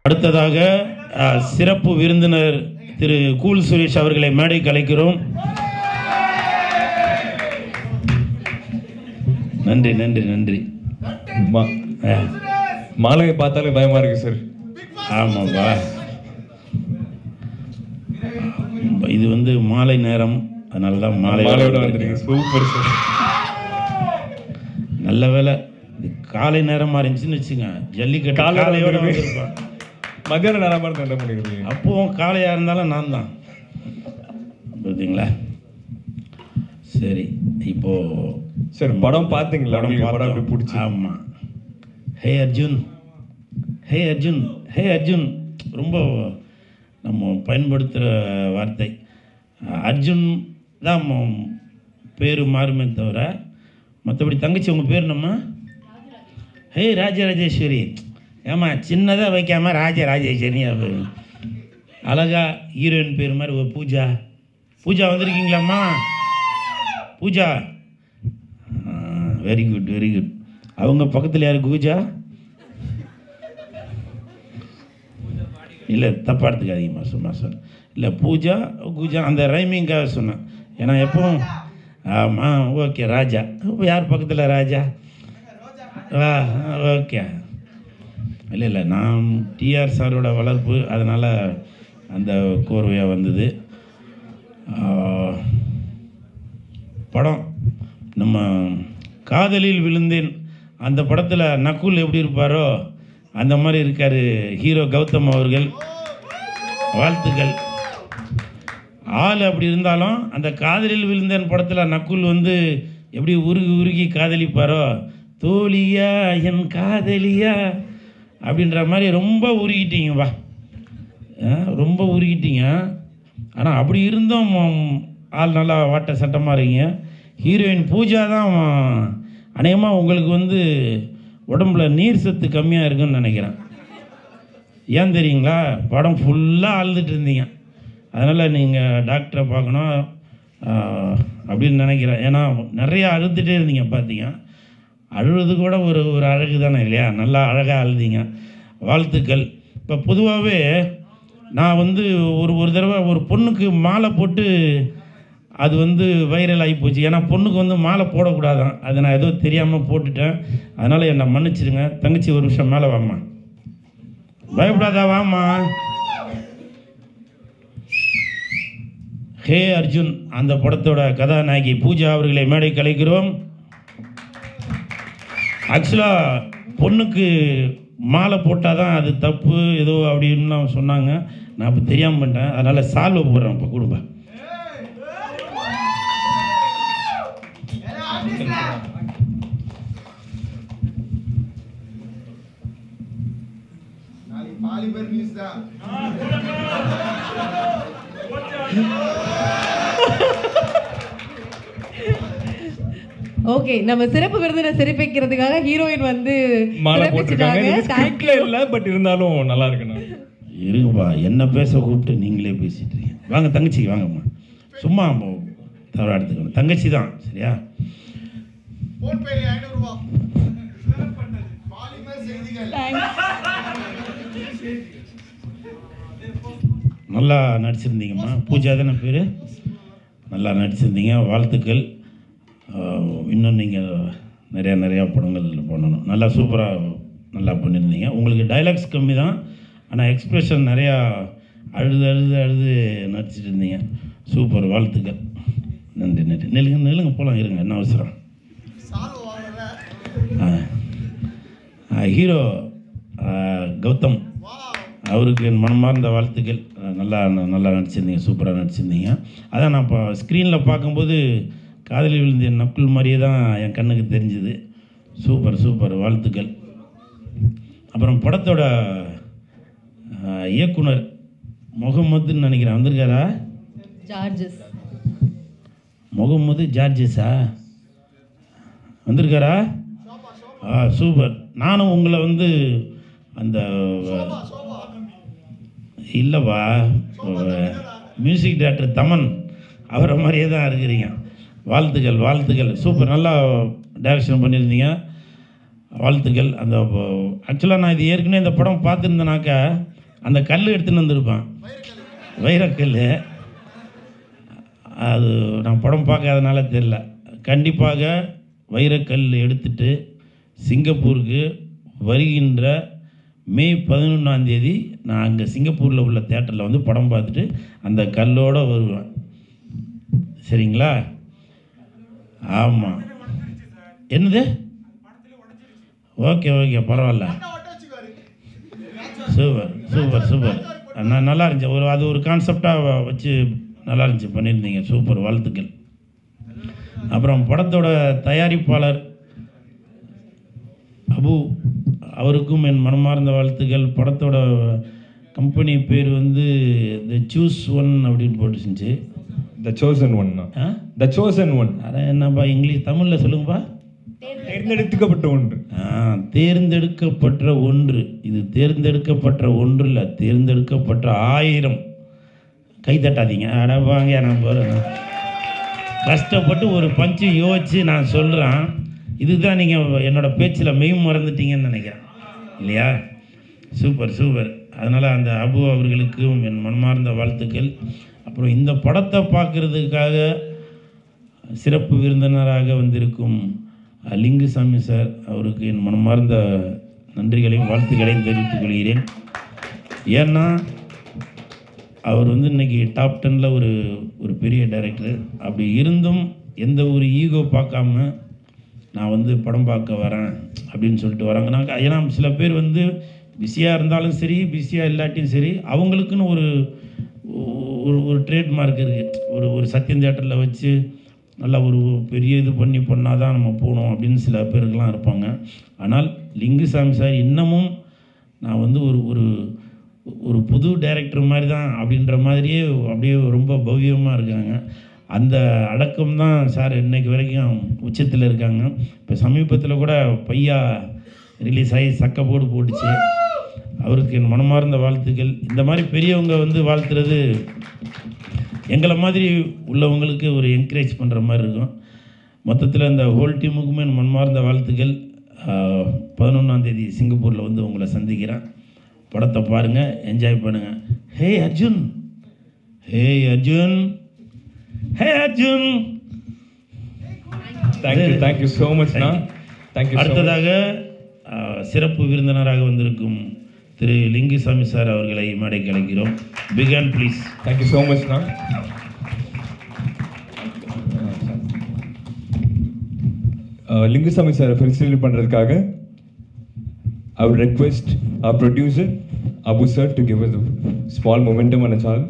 அடுத்ததாக அஹ், சிறப்பு விருந்தினர் திரு கூல் சுரேஷ் அவர்களை மேடைக்கு அழைக்கிறோம் நன்றி நன்றி நன்றி மா- அஹ், மாலையை பார்த்தாலே பயமா இருக்கு சார் ஆமாப்பா இது வந்து மாலை நேரம் அதனால தான் மாலை மாலையோட வந்துருக்கீங்க சூப்பர் சார் நல்ல வேலை இது காலை நேரமாக இருந்துச்சுன்னு வச்சுங்க ஜல்லிக்கட்டு காலையில காலையோட வந்துருக்கு. வந்திருப்பான் மத்தியான நேரமா இருந்தா என்ன பண்ணிருக்கீங்க அப்போவும் காளையாக இருந்தாலும் நான் தான் பார்த்தீங்களா சரி இப்போ சார் படம் பார்த்தீங்களா படம் உங்களுக்கு படம் எப்படி பார்த்தோம். பிடிச்சி ஆமாம் ஹே அர்ஜுன் ஹே அர்ஜுன் ஹே அர்ஜுன் ரொம்ப நம்ம பயன்படுத்துகிற வார்த்தை அர்ஜுன் தான் பேர் மாறுமே தவிர மற்றபடி தங்கச்சி உங்கள் பேர் நம்ம ஹே ராஜராஜேஸ்வரி ஏம்மா சின்னதாக வைக்காம ராஜராஜேஸ்வரி அப்படி அழகா ஹீரோயின் பேர் மாதிரி ஒரு பூஜா பூஜா வந்திருக்கீங்களாம்மா Pooja very good very good அவங்க பக்கத்தில் யார் பூஜா இல்லை தப்பாக எடுத்துக்காதீங்கம்மா சும்மா சொன்னேன் இல்லை பூஜா பூஜா அந்த ரைமிங்காக சொன்னேன் ஏன்னா எப்பவும் ஆமாம் ஓகே ராஜா இப்போ யார் பக்கத்தில் ராஜா வா ஓகே இல்லை இல்லை நான் டிஆர் சாரோட வளர்ப்பு அதனால் அந்த கோர்வையாக வந்தது ஆஹ், படம் நம்ம காதலில் விழுந்தேன் அந்த படத்தில் நக்குல் எப்படி இருப்பாரோ அந்த மாதிரி இருக்கார் ஹீரோ கௌதம் அவர்கள் வாழ்த்துக்கள் ஆள் அப்படி இருந்தாலும் அந்த காதலில் விழுந்தேன் படத்தில் நக்குல் வந்து எப்படி உருகி உருகி காதலிப்பாரோ தோழியா என் காதலியா அப்படின்ற மாதிரி ரொம்ப உருகிட்டீங்க வா ஆ, ரொம்ப உருகிட்டீங்க ஆனால் அப்படி இருந்தும் ம், ஆள் நல்லா வாட்ட சட்டமாக இருக்கீங்க ஹீரோயின் பூஜா தான் அநேகமாக உங்களுக்கு வந்து உடம்புல நீர் சத்து கம்மியாக இருக்குன்னு நினைக்கிறேன் ஏன் தெரியுங்களா படம் ஃபுல்லாக அழுதுட்டு இருந்தீங்க அதனால் நீங்கள் டாக்டரை பார்க்கணும் ஆ, அப்படின்னு நினைக்கிறேன் ஏன்னா நிறையா அழுதுகிட்டே இருந்தீங்க பார்த்தீங்க அழுவது கூட ஒரு ஒரு அழகு தானே இல்லையா நல்லா அழகாக அழுதீங்க வாழ்த்துக்கள் இப்போ பொதுவாகவே நான் வந்து ஒரு ஒரு தடவை ஒரு பொண்ணுக்கு மாலை போட்டு அது வந்து வைரல் ஆகி போச்சு ஏன்னா பொண்ணுக்கு வந்து மாலை போடக்கூடாதான் அதை நான் ஏதோ தெரியாமல் போட்டுட்டேன் அதனால் என்னை மன்னிச்சிடுங்க தங்கச்சி ஒரு நிமிஷம் மேலே வாம்மா பயப்படாதா வாம்மா ஹே அர்ஜுன் அந்த படத்தோட கதாநாயகி பூஜா அவர்களை மேடை கலைக்கிறோம் ஆக்சுவலாக பொண்ணுக்கு மாலை போட்டால் தான் அது தப்பு ஏதோ அப்படின்னு சொன்னாங்க நான் இப்போ தெரியாமல் பண்ணிட்டேன் அதனால் சால்வை போடுறேன் இப்போ கொடுப்பா நாளைக்கு பாலி பேர் நியூஸ் தான் ஓகே நம்ம சிறப்பு விருந்தினர் சிறப்பிக்கிறதுக்காக ஹீரோயின் வந்து மாலை போட்டிருக்காங்க சிறப்பிச்சிட்டாங்க இது ஸ்கிரிப்ட்ல இல்ல பட் இருந்தாலும் நல்லா இருக்குண்ணா இருங்கப்பா என்ன பேச கூப்பிட்டு நீங்களே பேசிட்டு இருக்கீங்க வாங்க தங்கச்சி வாங்கம்மா சும்மா தவறாக எடுத்துக்கணும் தங்கச்சி தான் சரியா போன் பேல ஐநூறு ரூபா பாலிமர் செய்திகள் நல்லா நடிச்சிருந்தீங்கம்மா பூஜா தானே பேர் நல்லா நடிச்சிருந்தீங்க வாழ்த்துக்கள் ஆஹ் இன்னும் நீங்கள் நிறையா நிறையா படங்கள் பண்ணணும் நல்லா சூப்பராக நல்லா பண்ணியிருந்தீங்க உங்களுக்கு டைலாக்ஸ் கம்மி தான் ஆனால் எக்ஸ்பிரஷன் நிறையா அழுது அழுது அழுது நடிச்சிட்டு இருந்தீங்க சூப்பர் வாழ்த்துக்கள் நன்றி நன்றி நெல்லுங்க நெல்லுங்க போகலாம் இருங்க என்ன அவசரம் சால்வ வாங்குற ஆ. ஆ, ஹீரோ ஆ, கௌதம் வா அவருக்கு என் மனமார்ந்த வாழ்த்துக்கள் அஹ் நல்லா நல்லா நடிச்சிருந்தீங்க சூப்பராக நடிச்சிருந்தீங்க அதான் நான் இப்போ ஸ்க்ரீனில் பார்க்கும்போது காதலி விழுந்த நக்குள் மாதிரியே தான் என் கண்ணுக்கு தெரிஞ்சுது சூப்பர் சூப்பர் வாழ்த்துக்கள் அப்புறம் படத்தோட அஹ், இயக்குனர் முகமதுன்னு நினைக்கிறேன் வந்திருக்காரா ஜார்ஜஸ் முகமது ஜார்ஜஸா வந்திருக்காரா ஆ சூப்பர் நானும் உங்களை வந்து அந்த இல்லைப்பா மியூசிக் டைரக்டர் தமன் அவரை மாதிரியே தான் இருக்கிறீங்க வாழ்த்துக்கள் வாழ்த்துக்கள் சூப்பர் நல்லா டைரக்ஷன் பண்ணியிருந்தீங்க வாழ்த்துக்கள் அந்த ஆக்சுவலாக நான் இது ஏற்கனவே இந்த படம் பார்த்துருந்தேனாக்கா அந்த கல் எடுத்துன்னு வந்திருப்பான் வைரக்கல் அது நான் படம் பார்க்காதனால தெரில கண்டிப்பாக வைரக்கல் எடுத்துட்டு சிங்கப்பூருக்கு வருகின்ற மே பதினொன்றாம் தேதி நான் அங்கே சிங்கப்பூரில் உள்ள தேட்டரில் வந்து படம் பார்த்துட்டு அந்த கல்லோடு வருவேன் சரிங்களா ஆமாம் என்னது ஓகே ஓகே பரவாயில்ல சூப்பர் சூப்பர் சூப்பர் நான் நல்லா இருந்துச்சு ஒரு அது ஒரு கான்செப்டாக வச்சு நல்லா இருந்துச்சு பண்ணியிருந்தீங்க சூப்பர் வாழ்த்துக்கள் அப்புறம் படத்தோட தயாரிப்பாளர் அபு அவருக்கும் என் மனமார்ந்த வாழ்த்துக்கள் படத்தோட கம்பெனி பேர் வந்து த சூஸ் ஒன் அப்படின்னு போட்டுருந்துச்சு த சோசன் ஒன் ஆ த சோசன் ஒன் அதான் என்னப்பா இங்கிலீஷ் தமிழில் சொல்லுங்கப்பா தேர்ந்தெடுக்கப்பட்ட ஒன்று ஆ, தேர்ந்தெடுக்கப்பட்ட ஒன்று இது தேர்ந்தெடுக்கப்பட்ட ஒன்று இல்லை தேர்ந்தெடுக்கப்பட்ட ஆயிரம் கை தட்டாதீங்க அட வாங்க நான் போகிறேன் கஷ்டப்பட்டு ஒரு பஞ்சு யோசிச்சு நான் சொல்கிறேன் இதுதான் நீங்கள் என்னோட பேச்சில் மெய் மறந்துட்டீங்கன்னு நினைக்கிறேன் இல்லையா சூப்பர் சூப்பர் அதனால் அந்த அபு அவர்களுக்கும் என் மனமார்ந்த வாழ்த்துக்கள் அப்புறம் இந்த படத்தை பார்க்குறதுக்காக சிறப்பு விருந்தினராக வந்திருக்கும் அஹ், லிங்குசாமி சார் அவருக்கு என் மனமார்ந்த நன்றிகளையும் வாழ்த்துக்களையும் தெரிவித்துக் கொள்கிறேன் ஏன்னா அவர் வந்து இன்னைக்கு டாப் டெனில் ஒரு ஒரு பெரிய டைரக்டர் அப்படி இருந்தும் எந்த ஒரு ஈகோ பார்க்காம நான் வந்து படம் பார்க்க வரேன் அப்படின்னு சொல்லிட்டு வராங்க நாங்கள் ஏன்னா சில பேர் வந்து பிஸியாக இருந்தாலும் சரி பிஸியாக இல்லாட்டியும் சரி அவங்களுக்குன்னு ஒரு ஒரு ஒரு ட்ரேட்மார்க் இருக்குது ஒரு ஒரு சத்யம் தேட்டரில் வச்சு நல்லா ஒரு பெரிய இது பண்ணி பண்ணால் தான் நம்ம போகணும் அப்படின்னு சில பேருக்கெல்லாம் இருப்பாங்க ஆனால் லிங்குசாமி சார் இன்னமும் நான் வந்து ஒரு ஒரு ஒரு புது டைரக்டர் மாதிரி தான் அப்படின்ற மாதிரியே அப்படியே ரொம்ப பவ்யமாக இருக்காங்க அந்த அடக்கம் தான் சார் இன்னைக்கு வரைக்கும் உச்சத்தில் இருக்காங்க இப்போ சமீபத்தில் கூட பையா ரிலீஸ் ஆகி சக்க போடு போட்டுச்சு அவருக்கு என் மனமார்ந்த வாழ்த்துக்கள் இந்த மாதிரி பெரியவங்க வந்து வாழ்த்துறது எங்களை மாதிரி உள்ளவங்களுக்கு ஒரு என்கரேஜ் பண்ணுற மாதிரி இருக்கும் மொத்தத்தில் இந்த ஹோல் டீமுக்குமே என் மனமார்ந்த வாழ்த்துக்கள் பதினொன்றாம் தேதி சிங்கப்பூரில் வந்து உங்களை சந்திக்கிறேன் படத்தை பாருங்கள் என்ஜாய் பண்ணுங்கள் hey Arjun hey Arjun hey Arjun thank you thank you so மச்ண்ணா தேங்க்யூ அடுத்ததாக அஹ், சிறப்பு விருந்தினராக வந்திருக்கும் திரு லிங்குசாமி சார் அவர்களை மேடைக்கு அழைக்கிறோம் பிகான் ப்ளீஸ் தேங்க்யூ ஸோ மச்ண்ணா லிங்குசாமி சாரை ஃபெசிலிட்டி பண்ணுறதுக்காக I would request our producer, Abu sir, to give us a small momentum on a channel.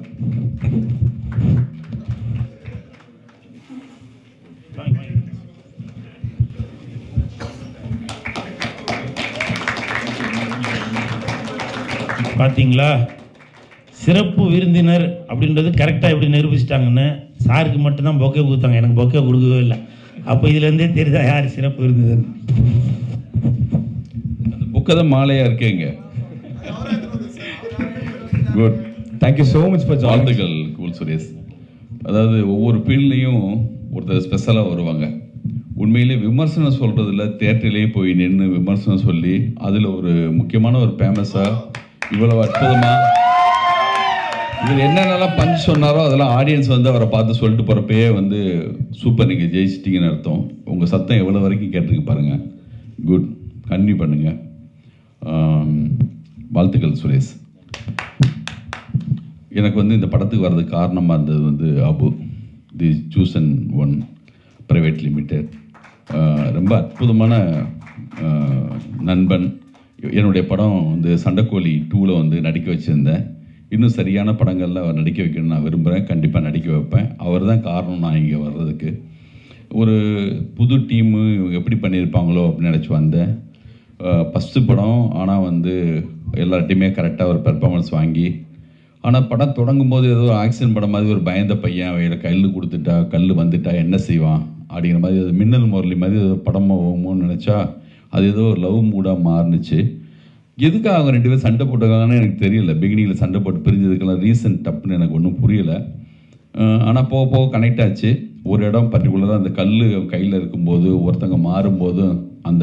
பார்த்தீங்களா சிறப்பு விருந்தினர் அப்படின்றது கரெக்டாக எப்படி நிரூபிச்சிட்டாங்கன்னு சாருக்கு மட்டும்தான் பொக்கே கொடுத்தாங்க எனக்கு பொக்கே கொடுக்கவே இல்லை அப்போ இதுலேருந்தே தெரியுதா யார் சிறப்பு விருந்தினர் அந்த புக்கை தான் மாலையாக இருக்கேங்க good Thank you so much for joining. வாழ்த்துக்கள் கூல் சுரேஷ் அதாவது ஒவ்வொரு ஃபீல்ட்லேயும் ஒருத்தர் ஸ்பெஷலாக வருவாங்க உண்மையிலே விமர்சனம் சொல்கிறதுல தேட்டரிலே போய் நின்று விமர்சனம் சொல்லி அதில் ஒரு முக்கியமான ஒரு ஃபேமஸாக இவ்வளவு அற்புதமாக இவர் என்னென்னலாம் பஞ்ச் சொன்னாரோ அதெல்லாம் ஆடியன்ஸ் வந்து அவரை பார்த்து சொல்லிட்டு போகிறப்பயே வந்து சூப்பர் நீங்கள் ஜெயிச்சிட்டிங்கன்னு அர்த்தம் உங்கள் சத்தம் எவ்வளோ வரைக்கும் கேட்டிருக்கு பாருங்கள் குட் கன்னியூ பண்ணுங்கள் வாழ்த்துக்கள் சுரேஷ் எனக்கு வந்து இந்த படத்துக்கு வர்றதுக்கு காரணமாக இருந்தது வந்து Abu the chosen one private limited ரொம்ப அற்புதமான ஆஹ், நண்பன் என்னுடைய படம் வந்து சண்டைக்கோழி டூவில் வந்து நடிக்க வச்சுருந்தேன் இன்னும் சரியான படங்களில் அவர் நடிக்க வைக்கணும்னு நான் விரும்புகிறேன் கண்டிப்பாக நடிக்க வைப்பேன் அவர் தான் காரணம் நான் இங்கே வர்றதுக்கு ஒரு புது டீமு இவங்க எப்படி பண்ணியிருப்பாங்களோ அப்படின்னு நினச்சி வந்தேன் ஃபஸ்ட்டு படம் ஆனால் வந்து எல்லார்ட்டையுமே கரெக்டாக ஒரு பெர்ஃபார்மன்ஸ் வாங்கி ஆனால் படம் தொடங்கும் போது ஏதோ ஆக்சிடென்ட் படம் மாதிரி ஒரு பயந்த பையன் அவையில் கல் கொடுத்துட்டா கல் வந்துட்டா என்ன செய்வான் அப்படிங்கிற மாதிரி அது மின்னல் முரளி மாதிரி ஏதோ படமாக போகுமோன்னு நினச்சா அது ஏதோ ஒரு லவ் மூடாக மாறுனுச்சு எதுக்காக அவங்க ரெண்டு பேரும் சண்டை போட்டுருக்காங்கன்னு எனக்கு தெரியல பிகினிங்கில் சண்டை போட்டு பிரிஞ்சதுக்கெல்லாம் ரீசன் டப்புன்னு எனக்கு ஒன்றும் புரியலை ஆனால் போக போக கனெக்ட் ஆச்சு ஒரு இடம் பர்டிகுலராக அந்த கல் கையில் இருக்கும்போது ஒருத்தங்க மாறும்போது அந்த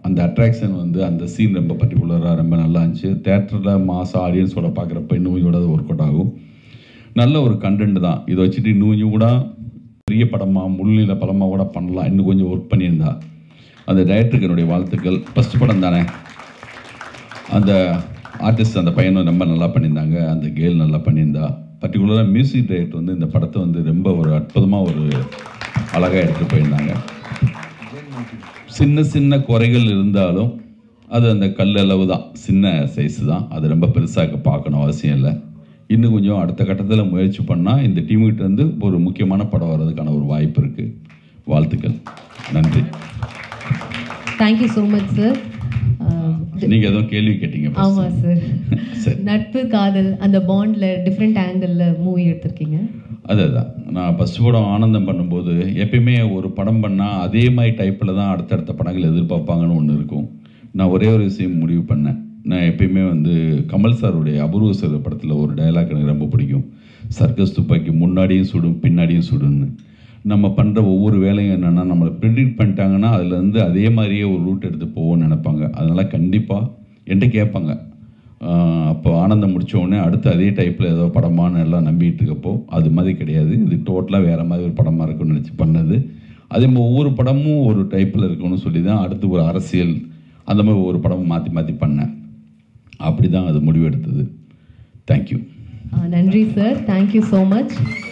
அந்த அட்ராக்ஷன் வந்து அந்த சீன் ரொம்ப பர்டிகுலராக ரொம்ப நல்லா இருந்துச்சு தேட்டரில் மாதம் ஆடியன்ஸோட பார்க்குறப்ப இன்னும் கொஞ்சம் கூட அது ஒர்க் அவுட் ஆகும் நல்ல ஒரு கண்டென்ட் தான் இதை வச்சுட்டு இன்னும் கொஞ்சம் கூட பெரிய படமாக முள்ளில படமாக கூட பண்ணலாம் இன்னும் கொஞ்சம் ஒர்க் பண்ணியிருந்தா அந்த டைரக்டருக்கு என்னுடைய வாழ்த்துக்கள் ஃபஸ்ட் படம் தானே அந்த ஆர்டிஸ்ட் அந்த பையனும் ரொம்ப நல்லா பண்ணியிருந்தாங்க அந்த கேர்ள் நல்லா பண்ணியிருந்தா பர்டிகுலராக மியூசிக் டைரக்டர் வந்து இந்த படத்தை வந்து ரொம்ப ஒரு அற்புதமாக ஒரு அழகாக எடுத்துகிட்டு போயிருந்தாங்க சின்ன சின்ன குறைகள் இருந்தாலும் அது அந்த கல் அளவு தான் சின்ன சைஸ் தான் அது ரொம்ப பெருசாக பார்க்கணும் அவசியம் இல்லை இன்னும் கொஞ்சம் அடுத்த கட்டத்தில் முயற்சி பண்ணால் இந்த டீமுகிட்ட இருந்து ஒரு முக்கியமான படம் வர்றதுக்கான ஒரு வாய்ப்பு இருக்குது வாழ்த்துக்கள் நன்றி தேங்க்யூ ஸோ மச் சார் நீங்கள் எதுவும் கேள்வி கேட்டீங்க first. ஆமாம் சார் சரி நட்பு காதல் அந்த பாண்டில் டிஃப்ரெண்ட் ஆங்கிளில் மூவி எடுத்திருக்கீங்க அது அதான் நான் ஃபஸ்ட் படம் ஆனந்தம் பண்ணும்போது எப்பயுமே ஒரு படம் பண்ணால் அதே மாதிரி டைப்பில் தான் அடுத்தடுத்த படங்கள் எதிர்பார்ப்பாங்கன்னு ஒன்று இருக்கும் நான் ஒரே ஒரு விஷயம் முடிவு பண்ணேன் நான் எப்பயுமே வந்து கமல் சாருடைய அபூர்வ சிறு படத்தில் ஒரு டயலாக் எனக்கு ரொம்ப பிடிக்கும் சர்க்கஸ் துப்பாக்கி முன்னாடியும் சுடும் பின்னாடியும் சுடுன்னு நம்ம பண்ணுற ஒவ்வொரு வேலையும் என்னென்னா நம்மளை ப்ரிடிக்ட் பண்ணிட்டாங்கன்னா அதுலேருந்து அதே மாதிரியே ஒரு ரூட் எடுத்து போவோம்னு நினைப்பாங்க அதனால் கண்டிப்பாக என்கிட்ட கேட்பாங்க ஆஹ் அப்போ ஆனந்தம் முடிச்ச உடனே அடுத்து அதே டைப்பில் ஏதோ படமான்னு எல்லாம் நம்பிட்டு இருக்கப்போ அது மாதிரி கிடையாது இது டோட்டலாக வேறு மாதிரி ஒரு படமாக இருக்கும்னு நினச்சி பண்ணது அதே மாதிரி ஒவ்வொரு படமும் ஒரு டைப்பில் இருக்கணும்னு சொல்லி தான் அடுத்து ஒரு அரசியல் அந்த மாதிரி ஒவ்வொரு படமும் மாற்றி மாற்றி பண்ணேன் அப்படி தான் அது முடிவெடுத்தது தேங்க்யூ ஆ, நன்றி சார் தேங்க்யூ ஸோ மச்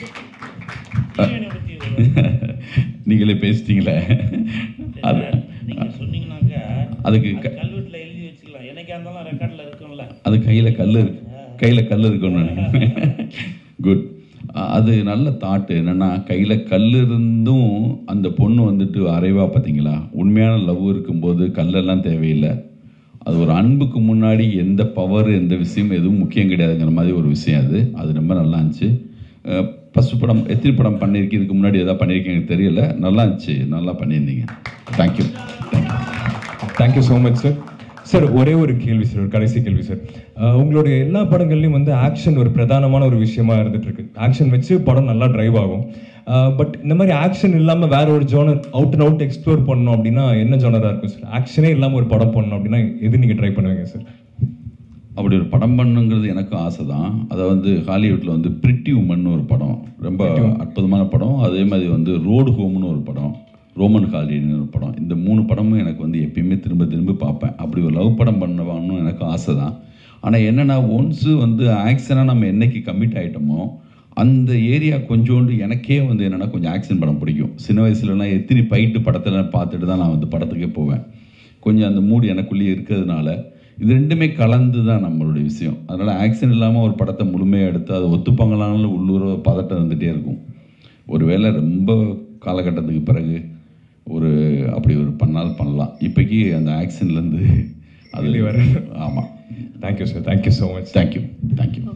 நீங்களே பேசிட்டீங்களே அது நீங்கள் சொன்னீங்கன்னாக்கா அதுக்கு க- கல்வெட்டில் எழுதி வச்சுக்கலாம் என்னைக்கா இருந்தாலும் ரெக்கார்டில் இருக்கும்ல அது கையில் கல் இருக்கு கையில் கல் இருக்குன்னு குட் அது நல்ல தாட்டு என்னென்னா கையில் கல் இருந்தும் அந்த பொண்ணு வந்துட்டு அரைவா பார்த்தீங்களா உண்மையான லவ் இருக்கும்போது கல்லெல்லாம் தேவையில்லை அது ஒரு அன்புக்கு முன்னாடி எந்த பவர் எந்த விஷயம் எதுவும் முக்கியம் கிடையாதுங்கிற மாதிரி ஒரு விஷயம் அது அது ரொம்ப நல்லா இருந்துச்சு ஃபஸ்ட்டு படம் எத்தனை படம் பண்ணியிருக்கீங்க இதுக்கு முன்னாடி எதாவது பண்ணியிருக்கீங்க எனக்கு தெரியல நல்லா இருந்துச்சு நல்லா பண்ணியிருந்தீங்க thank you thank you thank you so much sir sir ஒரே ஒரு கேள்வி சார் ஒரு கடைசி கேள்வி சார் அஹ் உங்களுடைய எல்லா படங்கள்லையும் வந்து ஆக்ஷன் ஒரு பிரதானமான ஒரு விஷயமா இருந்துட்டு இருக்கு ஆக்ஷன் வச்சு படம் நல்லா டிரைவ் ஆகும் பட் இந்த மாதிரி ஆக்ஷன் இல்லாமல் வேற ஒரு genre out and out explore பண்ணணும் அப்படின்னா என்ன ஜோனராக இருக்கும் சார் ஆக்ஷனே இல்லாமல் ஒரு படம் பண்ணணும் அப்படின்னா எது நீங்கள் ட்ரை பண்ணுவீங்க சார் அப்படி ஒரு படம் பண்ணுங்கிறது எனக்கும் ஆசை தான் அதை வந்து ஹாலிவுட்டில் வந்து பிரிட்டி உமன் ஒரு படம் ரொம்ப அற்புதமான படம் அதே மாதிரி வந்து ரோடு ஹோம்னு ஒரு படம் ரோமன் ஹாலின்னு ஒரு படம் இந்த மூணு படமும் எனக்கு வந்து எப்பயுமே திரும்ப திரும்ப பார்ப்பேன் அப்படி ஒரு லவ் படம் பண்ணவான்னு எனக்கு ஆசை தான் ஆனால் என்னென்னா ஒன்ஸு வந்து ஆக்ஷனாக நம்ம என்னைக்கு கமிட் ஆகிட்டோமோ அந்த ஏரியா கொஞ்சோண்டு எனக்கே வந்து என்னென்னா கொஞ்சம் ஆக்ஷன் படம் பிடிக்கும் சின்ன வயசுலலாம் எத்தனை ஃபைட்டு படத்தில் பார்த்துட்டு தான் நான் வந்து படத்துக்கே போவேன் கொஞ்சம் அந்த மூடு எனக்குள்ளேயே இருக்கிறதுனால இது ரெண்டுமே கலந்து தான் நம்மளுடைய விஷயம் அதனால் ஆக்ஷன் இல்லாமல் ஒரு படத்தை முழுமையாக எடுத்து அதை ஒத்துப்பாங்களான்னு உள்ளூர பதட்டம் இருந்துகிட்டே இருக்கும் ஒருவேளை ரொம்ப காலகட்டத்துக்கு பிறகு ஒரு அப்படி ஒரு பண்ணால் பண்ணலாம் இப்போக்கி அந்த ஆக்ஷன்லேருந்து அது வெளிய வர. ஆமாம் thank you sir thank you so much thank you thank you